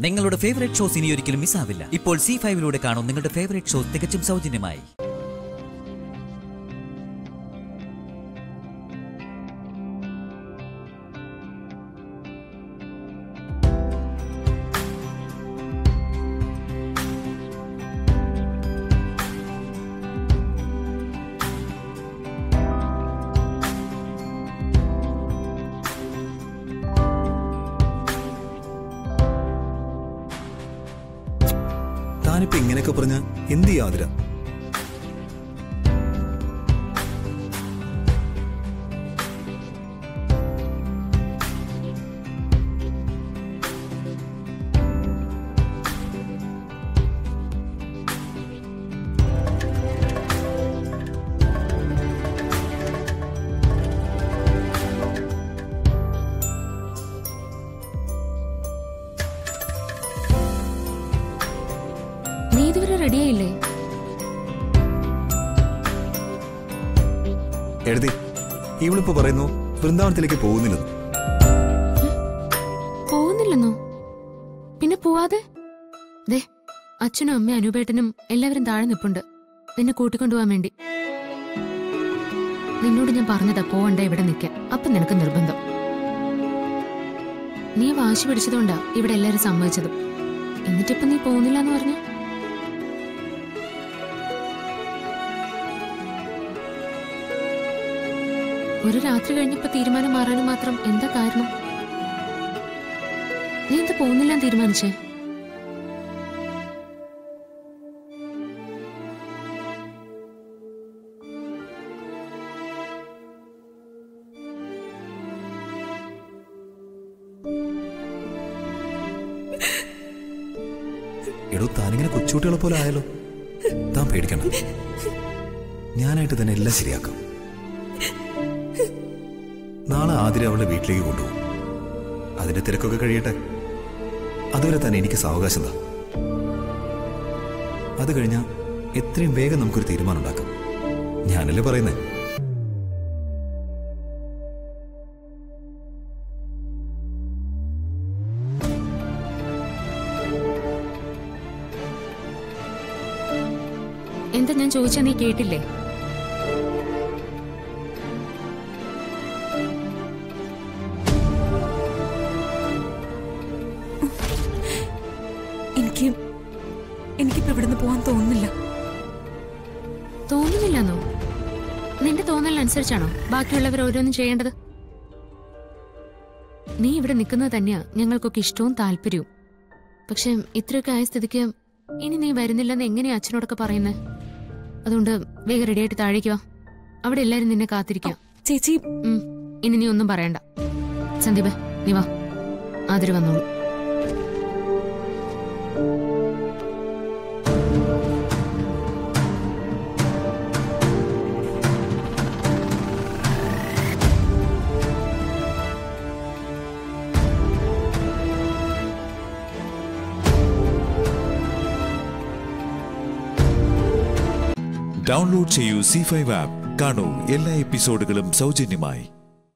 നിങ്ങളുടെ favourite shows ഇനി ഒരിക്കലും മിസ്സാവില്ല ഇപ്പോൾ സി ഫൈവിലൂടെ കാണും നിങ്ങളുടെ ഫേവറേറ്റ് ഷോസ് തികച്ചും സൗജന്യമായി താനിപ്പോ ഇങ്ങനെയൊക്കെ പറഞ്ഞ എന്ത് യാതിര നീ ഇതുവരെ റെഡിയായില്ലേ എഴുതി ഇവളിപ്പോ പറയുന്നു വൃന്ദാവനത്തിലേക്ക് പോകുന്നില്ലെന്ന് പോകുന്നില്ലെന്നോ പിന്നെ പോവാതെ ദേ അച്ഛനും അമ്മയും അനുപേട്ടനും എല്ലാവരും താഴെ നിപ്പുണ്ട് നിന്നെ കൂട്ടിക്കൊണ്ടുപോകാൻ വേണ്ടി നിന്നോട് ഞാൻ പറഞ്ഞതാ പോവണ്ട ഇവിടെ നിൽക്കാൻ അപ്പൊ നിനക്ക് നിർബന്ധം നീ വാശി പിടിച്ചതുകൊണ്ടാ ഇവിടെ എല്ലാരും സമ്മതിച്ചതും എന്നിട്ടിപ്പൊ നീ പോകുന്നില്ല എന്ന് പറഞ്ഞു ഒരു രാത്രി കഴിഞ്ഞപ്പോ തീരുമാനം മാറാനും മാത്രം എന്താ കാരണം നീ എന്താ പോകുന്നില്ല തീരുമാനിച്ചേ എടോ താനിങ്ങനെ കൊച്ചുകുട്ടികളെ പോലെ ആയാലോ താൻ പേടിക്കണം ഞാനായിട്ട് തന്നെ എല്ലാം ശരിയാക്കാം നാളെ ആതിര അവളുടെ വീട്ടിലേക്ക് കൊണ്ടുപോകും അതിന്റെ തിരക്കൊക്കെ കഴിയട്ടെ അതുവരെ തന്നെ എനിക്ക് സാവകാശം താ അത് കഴിഞ്ഞാൽ എത്രയും വേഗം നമുക്കൊരു തീരുമാനം ഉണ്ടാക്കാം ഞാനല്ലേ പറയുന്നേ എന്താ ഞാൻ ചോദിച്ചാ നീ കേട്ടില്ലേ എനിക്ക് എനിക്കിപ്പോ ഇവിടുന്ന് പോവാൻ തോന്നുന്നില്ല തോന്നുന്നില്ലെന്നോ നിന്റെ തോന്നലിനനുസരിച്ചാണോ ബാക്കിയുള്ളവർ ഓരോന്നും ചെയ്യേണ്ടത് നീ ഇവിടെ നിൽക്കുന്നത് തന്നെയാ ഞങ്ങൾക്കൊക്കെ ഇഷ്ടവും താല്പര്യവും പക്ഷെ ഇത്രയൊക്കെ ആയ സ്ഥിതിക്ക് ഇനി നീ വരുന്നില്ലെന്ന് എങ്ങനെയാ അച്ഛനോടൊക്കെ പറയുന്നത് അതുകൊണ്ട് വേഗം റെഡിയായിട്ട് താഴേക്ക് വാ അവിടെ എല്ലാരും നിന്നെ കാത്തിരിക്കാം ചേച്ചി ഉം, ഇനി നീ ഒന്നും പറയണ്ട സന്ദീപ് നീ വാ ആതിര് വന്നോളൂ ഡൗൺലോഡ് ചെയ്യൂ സി ഫൈവ് ആപ്പ് കാണൂ എല്ലാ എപ്പിസോഡുകളും സൗജന്യമായി